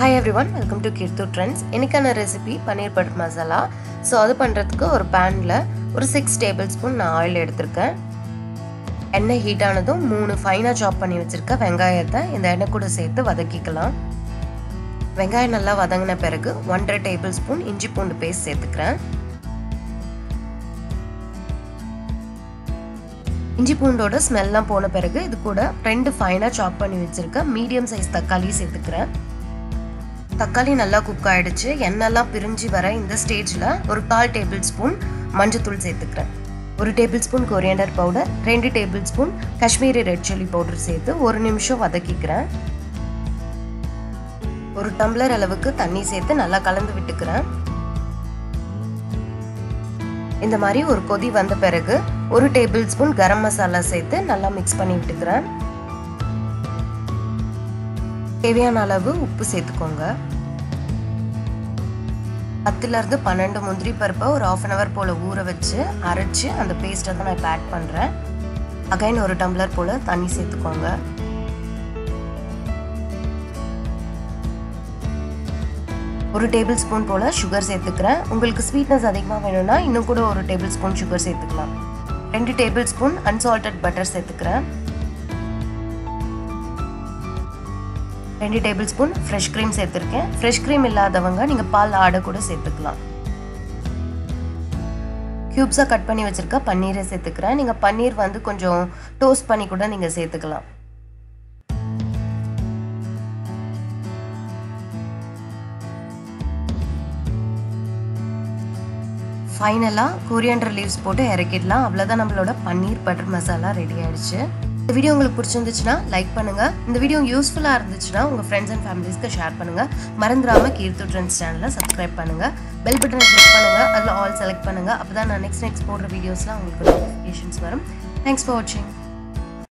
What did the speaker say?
hi everyone welcome to Keerthu trends இன்னைக்கான recipe paneer butter masala so அது பண்ணுறதுக்கு ஒரு பேனில் ஒரு சிக்ஸ் டேபிள் ஸ்பூன் நான் ஆயில் எடுத்திருக்கேன் எண்ணெய் ஹீட் ஆனதும் மூணு ஃபைனாக சாப் பண்ணி வச்சுருக்க வெங்காயத்தை இந்த எண்ணெய் கூட சேர்த்து வதக்கிக்கலாம் வெங்காயம் நல்லா வதங்கின பிறகு ஒன்றரை டேபிள் ஸ்பூன் இஞ்சி பூண்டு பேஸ்ட் சேர்த்துக்கிறேன் இஞ்சி பூண்டோட ஸ்மெல்லாம் போன பிறகு இது கூட ரெண்டு ஃபைனாக சாப் பண்ணி வச்சுருக்க மீடியம் சைஸ் தக்காளி சேர்த்துக்கிறேன் தக்காளி நல்லா குக் ஆகிடுச்சு எண்ணெய்லாம் பிரிஞ்சு வர இந்த ஸ்டேஜில் ஒரு கால் டேபிள் ஸ்பூன் மஞ்சத்தூள் சேர்த்துக்கிறேன் ஒரு டேபிள் ஸ்பூன் கொரியண்டர் பவுடர் ரெண்டு tablespoon Kashmiri red chilli powder சேர்த்து ஒரு நிமிஷம் வதக்கிக்கிறேன் ஒரு டம்ளர் அளவுக்கு தண்ணி சேர்த்து நல்லா கலந்து விட்டுக்கிறேன் இந்த மாதிரி ஒரு கொதி வந்த பிறகு ஒரு டேபிள் ஸ்பூன் கரம் மசாலா சேர்த்து நல்லா மிக்ஸ் பண்ணி விட்டுக்கிறேன் தேவையான அளவு உப்பு சேர்த்துக்கோங்க பத்துலேருந்து பன்னெண்டு முந்திரி பருப்பை ஒரு ஆஃப் அன் ஹவர் போல் ஊற வச்சு அரைச்சி அந்த பேஸ்ட்டை தான் நான் இப்போ ஆட் பண்ணுறேன் அகைன் ஒரு டம்ளர் போல் தண்ணி சேர்த்துக்கோங்க ஒரு டேபிள் ஸ்பூன் போல் சுகர் சேர்த்துக்கிறேன் உங்களுக்கு ஸ்வீட்னஸ் அதிகமாக வேணும்னா இன்னும் கூட ஒரு டேபிள் ஸ்பூன் சுகர் சேர்த்துக்கலாம் ரெண்டு டேபிள் ஸ்பூன் அன்சால்டட் பட்டர் சேர்த்துக்கிறேன் ரெண்டு டேபிள் ஸ்பூன் ஃப்ரெஷ் க்ரீம் சேர்த்துருக்கேன் ஃப்ரெஷ் க்ரீம் இல்லாதவங்க நீங்கள் பால் ஆடை கூட சேர்த்துக்கலாம் க்யூப்ஸாக கட் பண்ணி வச்சுருக்க பன்னீரை சேர்த்துக்கிறேன் நீங்கள் பன்னீர் வந்து கொஞ்சம் டோஸ்ட் பண்ணி கூட நீங்கள் சேர்த்துக்கலாம் ஃபைனலாக கொரியண்டர் லீவ்ஸ் போட்டு இறக்கிடலாம் அவ்வளோதான் நம்மளோட பன்னீர் பட்டர் மசாலா ரெடி ஆயிடுச்சு இந்த வீடியோ உங்களுக்கு பிடிச்சிருந்துச்சுன்னா லைக் பண்ணுங்கள் இந்த வீடியோ யூஸ்ஃபுல்லாக இருந்துச்சுன்னா உங்கள் ஃப்ரெண்ட்ஸ் அண்ட் ஃபேமிலிஸ்க்கு ஷேர் பண்ணுங்கள் மறந்துடாமல் கீர்த்து ட்ரெண்ட்ஸ் சேனலை சப்ஸ்கிரைப் பண்ணுங்கள் பெல் பட்டனை கிளிக் பண்ணுங்கள் அதில் ஆல் செலக்ட் பண்ணுங்கள் அப்போ தான் நான் நெக்ஸ்ட் நெக்ஸ்ட் போடுற வீடியோஸ்லாம் உங்களுக்கு நோட்டிஃபிகேஷன்ஸ் வரும் தேங்க்ஸ் ஃபார் வாட்சிங்